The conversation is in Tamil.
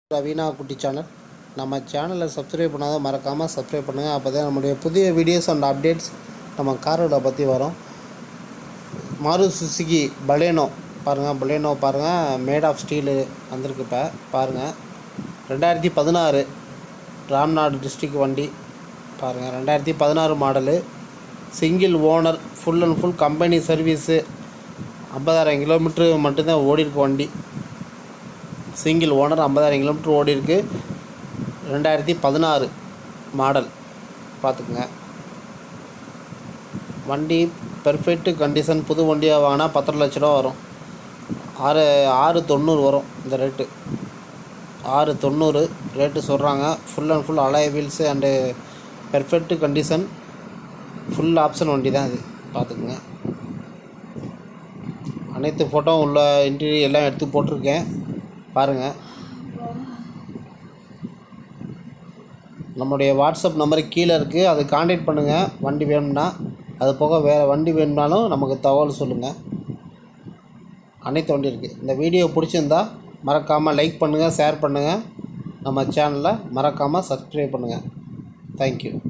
ரவீனா குட்டி சேனல் நம்ம சேனலை சப்ஸ்கிரைப் பண்ணாதான் மறக்காமல் சப்ஸ்கிரைப் பண்ணுங்கள் அப்போ தான் நம்முடைய புதிய வீடியோஸ் அண்ட் அப்டேட்ஸ் நம்ம காரோட பற்றி வரும் மாரு சுசுகி பலேனோ பாருங்கள் பலேனோ பாருங்கள் மேட் ஆஃப் ஸ்டீலு வந்திருக்கு இப்போ பாருங்கள் ரெண்டாயிரத்தி பதினாறு ராம்நாடு டிஸ்ட்ரிக்ட் வண்டி பாருங்கள் ரெண்டாயிரத்தி பதினாறு model single owner full and full company service ஐம்பதாயிரம் கிலோமீட்ரு மட்டும்தான் ஓடிருக்கு வண்டி சிங்கிள் ஓனர் ஐம்பதாயிரம் கிலோமீட்டர் ஓடி இருக்கு ரெண்டாயிரத்தி பதினாறு மாடல் பார்த்துக்குங்க வண்டி பெர்ஃபெக்ட் கண்டிஷன் புது வண்டியாக வாங்கினா பத்தரை லட்ச ரூபா வரும் ஆறு ஆறு தொண்ணூறு வரும் இந்த ரேட்டு ஆறு தொண்ணூறு ரேட்டு சொல்கிறாங்க full and full alloy wheels and perfect condition full option வண்டி தான் இது பார்த்துக்குங்க அனைத்து ஃபோட்டோ உள்ள இன்டீரியர் எல்லாம் எடுத்து போட்டிருக்கேன் பாருங்கள் நம்முடைய வாட்ஸ்அப் நம்பர் கீழே இருக்குது அதை காண்டாக்ட் பண்ணுங்கள் வண்டி வேணும்னா அது போக வேறு வண்டி வேணும்னாலும் நமக்கு தகவல் சொல்லுங்கள் அனைத்து வண்டி இருக்குது இந்த வீடியோ பிடிச்சிருந்தா மறக்காமல் லைக் பண்ணுங்கள் ஷேர் பண்ணுங்கள் நம்ம சேனலை மறக்காமல் சப்ஸ்கிரைப் பண்ணுங்கள் தேங்க்யூ